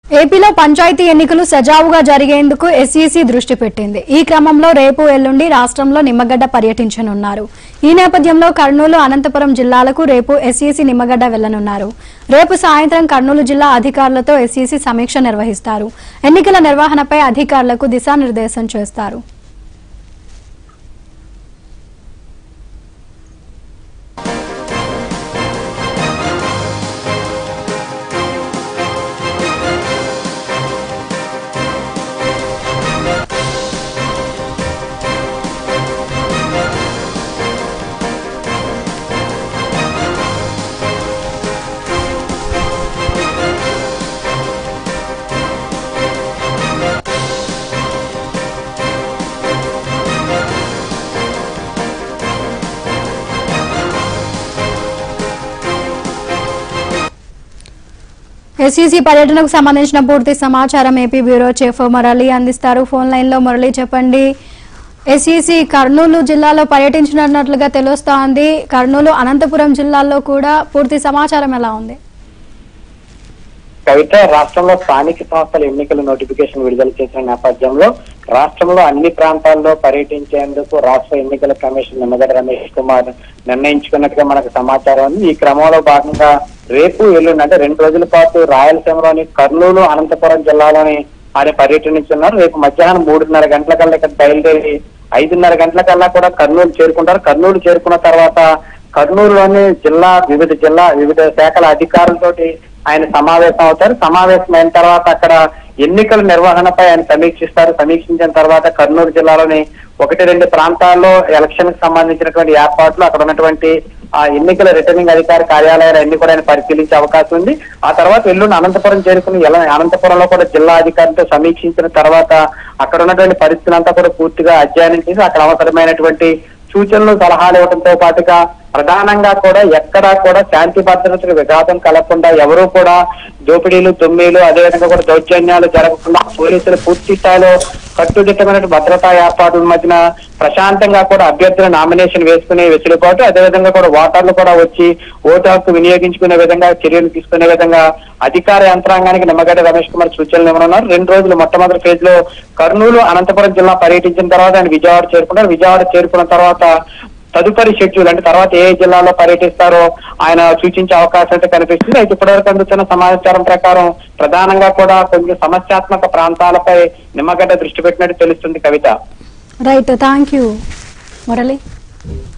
ఏపీలో పంచాయతీ ఎన్నికలు సజావుగా జరిగేందుకు ఎస్ఈసీ దృష్టి పెట్టింది ఈ క్రమంలో రేపు ఎల్లుండి రాష్ట్రంలో నిమ్మగడ్డ పర్యటించనున్నారు ఈ నేపథ్యంలో కర్నూలు అనంతపురం జిల్లాలకు రేపు ఎస్ఈసీ నిమ్మగడ్డ వెళ్లనున్నారు రేపు సాయంత్రం కర్నూలు జిల్లా అధికారులతో ఎస్ఈసీ సమీక్ష నిర్వహిస్తారు ఎన్నికల నిర్వహణపై అధికారులకు దిశానిర్దేశం చేస్తారు ఎస్ఈసీ పర్యటనకు సంబంధించిన పూర్తి సమాచారం ఏపీ బ్యూరో చీఫ్ మురళి అందిస్తారు ఫోన్ లైన్ లో మురళి చెప్పండి ఎస్ఈసీ కర్నూలు జిల్లాలో పర్యటించినట్లుగా తెలుస్తోంది కర్నూలు అనంతపురం జిల్లాల్లో కూడా పూర్తి సమాచారం ఎలా ఉంది కవిత రాష్ట్రంలో స్థానిక సంస్థల ఎన్నికల నోటిఫికేషన్ విడుదల చేసిన నేపథ్యంలో రాష్ట్రంలో అన్ని ప్రాంతాల్లో పర్యటించేందుకు రాష్ట్ర ఎన్నికల కమిషన్ నిమ్మగడ్డ రమేష్ కుమార్ నిర్ణయించుకున్నట్టుగా మనకు సమాచారం ఉంది ఈ క్రమంలో భాగంగా రేపు ఎల్లుండి అంటే రెండు రోజుల పాటు రాయలసీమలోని కర్నూలు అనంతపురం జిల్లాలోని ఆయన పర్యటించున్నారు రేపు మధ్యాహ్నం మూడున్నర గంటల కల్లా ఇక్కడ బయలుదేరి ఐదున్నర గంటల కల్లా కూడా కర్నూలు చేరుకుంటారు కర్నూలు చేరుకున్న తర్వాత కర్నూలులోని జిల్లా వివిధ జిల్లా వివిధ శాఖల అధికారులతోటి ఆయన సమావేశం అవుతారు సమావేశం అయిన తర్వాత అక్కడ ఎన్నికల నిర్వహణపై ఆయన సమీక్షిస్తారు సమీక్షించిన తర్వాత కర్నూలు జిల్లాలోని ఒకటి రెండు ప్రాంతాల్లో ఎలక్షన్ కి సంబంధించినటువంటి ఏర్పాట్లు అక్కడ ఉన్నటువంటి ఆ ఎన్నికల రిటర్నింగ్ అధికారి కార్యాలయాలు అన్ని కూడా ఆయన పరిశీలించే అవకాశం ఉంది ఆ తర్వాత ఎల్లుండి అనంతపురం చేరుకుని ఎలా అనంతపురంలో కూడా జిల్లా అధికారులతో సమీక్షించిన తర్వాత అక్కడ ఉన్నటువంటి పరిస్థితులంతా కూడా పూర్తిగా అధ్యయనం చేసి అక్కడ అవసరమైనటువంటి సూచనలు సలహాలు ఇవ్వడంతో పాటుగా ప్రధానంగా కూడా ఎక్కడా కూడా శాంతి భద్రతలకు విఘాతం కలగకుండా ఎవరూ కూడా దోపిడీలు తొమ్మిలు అదేవిధంగా కూడా దౌర్జన్యాలు జరగకుండా పోలీసులు పూర్తి స్థాయిలో కట్టుదిట్టమైన భద్రతా ఏర్పాట్ల మధ్యన ప్రశాంతంగా కూడా అభ్యర్థుల నామినేషన్ వేసుకునే వెసులుబాటు అదేవిధంగా కూడా ఓటర్లు కూడా వచ్చి ఓటు హక్కు వినియోగించుకునే విధంగా చర్యలు తీసుకునే విధంగా అధికార యంత్రాంగానికి నిమ్మగడ్డ రమేష్ కుమార్ సూచనలు ఇవ్వనున్నారు రెండు రోజులు మొట్టమొదటి ఫేజ్ లో కర్నూలు అనంతపురం జిల్లా పర్యటించిన తర్వాత ఆయన విజయవాడ చేరుకున్నారు విజయవాడ చేరుకున్న తర్వాత తదుపరి షెడ్యూల్ అంటే తర్వాత ఏ జిల్లాలో పర్యటిస్తారో ఆయన సూచించే అవకాశం అయితే కనిపిస్తుంది అయితే ఇప్పటివరకు అందుతున్న సమాచారం ప్రకారం ప్రధానంగా కూడా కొన్ని సమస్యాత్మక ప్రాంతాలపై నిమ్మగడ్డ దృష్టి పెట్టినట్టు తెలుస్తుంది Kavitha right thank you Murali